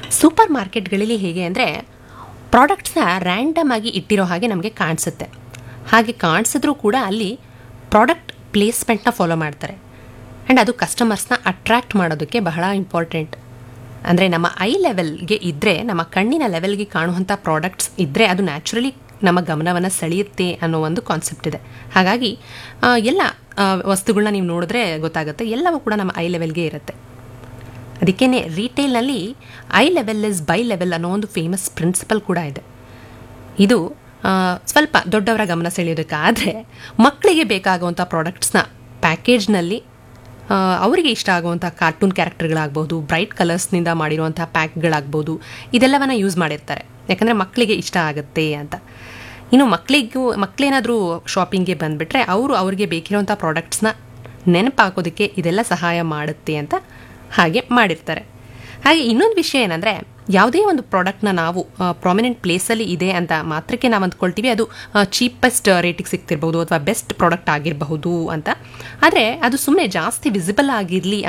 super ಮಾರ್ಕೆಟ್ಗಳಲ್ಲಿ ಹೇಗೆ ಅಂದರೆ ಪ್ರಾಡಕ್ಟ್ಸ್ನ random ಆಗಿ ಇಟ್ಟಿರೋ ಹಾಗೆ ನಮಗೆ ಕಾಣಿಸುತ್ತೆ ಹಾಗೆ ಕಾಣಿಸಿದ್ರೂ ಕೂಡ ಅಲ್ಲಿ ಪ್ರಾಡಕ್ಟ್ ಪ್ಲೇಸ್ಮೆಂಟ್ನ ಫಾಲೋ ಮಾಡ್ತಾರೆ ಆ್ಯಂಡ್ ಅದು ಕಸ್ಟಮರ್ಸ್ನ ಅಟ್ರ್ಯಾಕ್ಟ್ ಮಾಡೋದಕ್ಕೆ ಬಹಳ ಇಂಪಾರ್ಟೆಂಟ್ ಅಂದರೆ ನಮ್ಮ ಐ ಲೆವೆಲ್ಗೆ ಇದ್ದರೆ ನಮ್ಮ ಕಣ್ಣಿನ ಲೆವೆಲ್ಗೆ ಕಾಣುವಂಥ ಪ್ರಾಡಕ್ಟ್ಸ್ ಇದ್ದರೆ ಅದು ನ್ಯಾಚುರಲಿ ನಮ್ಮ ಗಮನವನ್ನು ಸೆಳೆಯುತ್ತೆ ಅನ್ನೋ ಒಂದು ಕಾನ್ಸೆಪ್ಟ್ ಇದೆ ಹಾಗಾಗಿ ಆ, ಎಲ್ಲ ವಸ್ತುಗಳನ್ನ ನೀವು ನೋಡಿದ್ರೆ ಗೊತ್ತಾಗುತ್ತೆ ಎಲ್ಲವೂ ಕೂಡ ನಮ್ಮ ಐ ಲೆವೆಲ್ಗೆ ಇರುತ್ತೆ ಅದಕ್ಕೇನೆ ರಿಟೇಲ್ನಲ್ಲಿ eye level is buy level ಅನ್ನೋ ಒಂದು ಫೇಮಸ್ ಪ್ರಿನ್ಸಿಪಲ್ ಕೂಡ ಇದೆ ಇದು ಆ, ಸ್ವಲ್ಪ ದೊಡ್ಡವರ ಗಮನ ಸೆಳೆಯೋದಕ್ಕಾದರೆ ಮಕ್ಕಳಿಗೆ ಬೇಕಾಗುವಂಥ ಪ್ರಾಡಕ್ಟ್ಸ್ನ ಪ್ಯಾಕೇಜ್ನಲ್ಲಿ ಆ, ಅವರಿಗೆ ಇಷ್ಟ ಆಗುವಂಥ ಕಾರ್ಟೂನ್ ಕ್ಯಾರೆಕ್ಟರ್ಗಳಾಗ್ಬೋದು ಬ್ರೈಟ್ ಕಲರ್ಸ್ನಿಂದ ಮಾಡಿರುವಂಥ ಪ್ಯಾಕ್ಗಳಾಗ್ಬೋದು ಇದೆಲ್ಲವನ್ನ ಯೂಸ್ ಮಾಡಿರ್ತಾರೆ ಯಾಕಂದರೆ ಮಕ್ಕಳಿಗೆ ಇಷ್ಟ ಆಗುತ್ತೆ ಅಂತ ಇನ್ನು ಮಕ್ಕಳಿಗೂ ಮಕ್ಕಳೇನಾದರೂ ಶಾಪಿಂಗ್ಗೆ ಬಂದುಬಿಟ್ರೆ ಅವರು ಅವ್ರಿಗೆ ಬೇಕಿರುವಂಥ ಪ್ರಾಡಕ್ಟ್ಸ್ನ ನೆನಪಾಕೋದಕ್ಕೆ ಇದೆಲ್ಲ ಸಹಾಯ ಮಾಡುತ್ತೆ ಅಂತ ಹಾಗೆ ಮಾಡಿರ್ತಾರೆ ಹಾಗೆ ಇನ್ನೊಂದು ವಿಷಯ ಏನಂದರೆ ಯಾವುದೇ ಒಂದು ಪ್ರಾಡಕ್ಟ್ನ ನಾವು ಪ್ರಾಮಿನೆಂಟ್ ಪ್ಲೇಸಲ್ಲಿ ಇದೆ ಅಂತ ಮಾತ್ರಕ್ಕೆ ನಾವು ಅಂದ್ಕೊಳ್ತೀವಿ ಅದು ಚೀಪೆಸ್ಟ್ ರೇಟಿಗೆ ಸಿಗ್ತಿರ್ಬೋದು ಅಥವಾ ಬೆಸ್ಟ್ ಪ್ರಾಡಕ್ಟ್ ಆಗಿರಬಹುದು ಅಂತ ಆದರೆ ಅದು ಸುಮ್ಮನೆ ಜಾಸ್ತಿ ವಿಸಿಬಲ್ ಆಗಿರಲಿ